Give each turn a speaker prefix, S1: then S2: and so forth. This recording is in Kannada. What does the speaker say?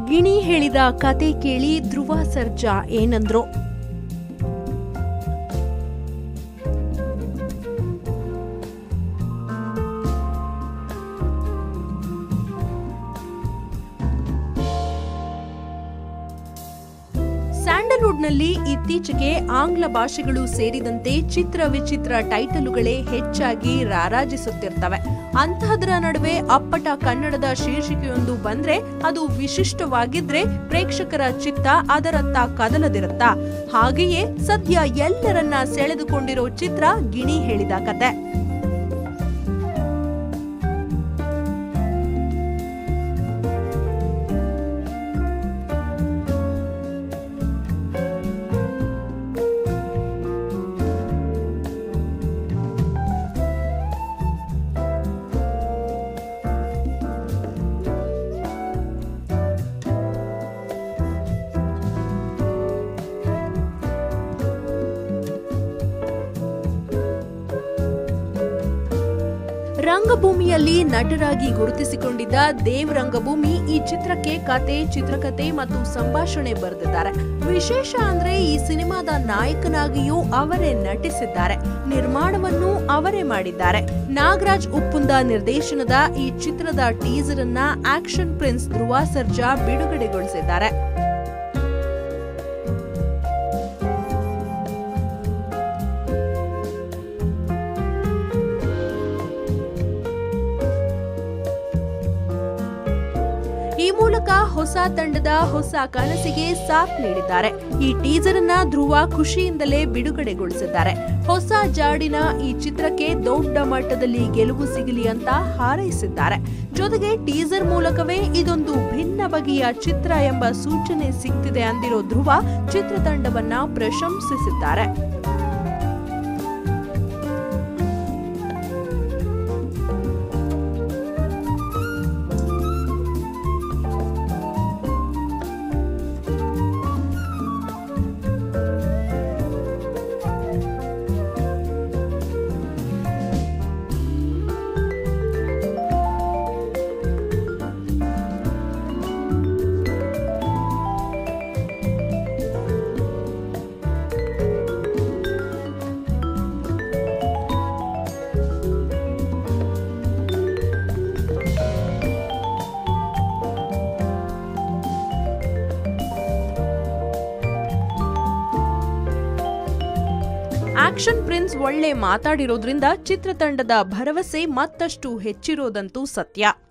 S1: ಗಿಣಿ ಹೇಳಿದ ಕತೆ ಕೇಳಿ ಧ್ರುವ ಸರ್ಜಾ ಏನಂದ್ರು ಸ್ಯಾಂಡಲ್ವುಡ್ನಲ್ಲಿ ಇತ್ತೀಚೆಗೆ ಆಂಗ್ಲ ಭಾಷೆಗಳು ಸೇರಿದಂತೆ ಚಿತ್ರ ವಿಚಿತ್ರ ಟೈಟಲುಗಳೇ ಹೆಚ್ಚಾಗಿ ರಾರಾಜಿಸುತ್ತಿರ್ತವೆ ಅಂತಹದರ ನಡುವೆ ಅಪ್ಪಟ ಕನ್ನಡದ ಶೀರ್ಷಿಕೆಯೊಂದು ಬಂದ್ರೆ ಅದು ವಿಶಿಷ್ಟವಾಗಿದ್ರೆ ಪ್ರೇಕ್ಷಕರ ಚಿತ್ತ ಅದರತ್ತ ಕದಲದಿರುತ್ತಾ ಹಾಗೆಯೇ ಸದ್ಯ ಎಲ್ಲರನ್ನ ಸೆಳೆದುಕೊಂಡಿರೋ ಚಿತ್ರ ಗಿಣಿ ಹೇಳಿದ ಕತೆ ರಂಗಭೂಮಿಯಲ್ಲಿ ನಟರಾಗಿ ಗುರುತಿಸಿಕೊಂಡಿದ್ದ ದೇವ್ ರಂಗಭೂಮಿ ಈ ಚಿತ್ರಕ್ಕೆ ಕತೆ ಚಿತ್ರಕಥೆ ಮತ್ತು ಸಂಭಾಷಣೆ ಬರೆದಿದ್ದಾರೆ ವಿಶೇಷ ಅಂದ್ರೆ ಈ ಸಿನಿಮಾದ ನಾಯಕನಾಗಿಯೂ ಅವರೇ ನಟಿಸಿದ್ದಾರೆ ನಿರ್ಮಾಣವನ್ನು ಅವರೇ ಮಾಡಿದ್ದಾರೆ ನಾಗರಾಜ್ ಉಪ್ಪುಂದ ನಿರ್ದೇಶನದ ಈ ಚಿತ್ರದ ಟೀಸರ್ ಅನ್ನ ಆಕ್ಷನ್ ಪ್ರಿನ್ಸ್ ಧ್ರುವ ಸರ್ಜಾ ಬಿಡುಗಡೆಗೊಳಿಸಿದ್ದಾರೆ ಈ ಮೂಲಕ ಹೊಸ ತಂಡದ ಹೊಸ ಕನಸಿಗೆ ಸಾಥ್ ನೀಡಿದ್ದಾರೆ ಈ ಟೀಸರ್ ಅನ್ನ ಧ್ರುವ ಖುಷಿಯಿಂದಲೇ ಬಿಡುಗಡೆಗೊಳಿಸಿದ್ದಾರೆ ಹೊಸ ಜಾಡಿನ ಈ ಚಿತ್ರಕ್ಕೆ ದೊಡ್ಡ ಮಟ್ಟದಲ್ಲಿ ಗೆಲುವು ಸಿಗಲಿ ಅಂತ ಹಾರೈಸಿದ್ದಾರೆ ಜೊತೆಗೆ ಟೀಸರ್ ಮೂಲಕವೇ ಇದೊಂದು ಭಿನ್ನ ಬಗೆಯ ಚಿತ್ರ ಎಂಬ ಸೂಚನೆ ಸಿಗ್ತಿದೆ ಅಂದಿರೋ ಧ್ರುವ ಚಿತ್ರತಂಡವನ್ನ ಪ್ರಶಂಸಿಸಿದ್ದಾರೆ ಆಕ್ಷನ್ ಪ್ರಿನ್ಸ್ ಒಳ್ಳೆ ಮಾತಾಡಿರೋದ್ರಿಂದ ಚಿತ್ರತಂಡದ ಭರವಸೆ ಮತ್ತಷ್ಟು ಹೆಚ್ಚಿರೋದಂತೂ ಸತ್ಯ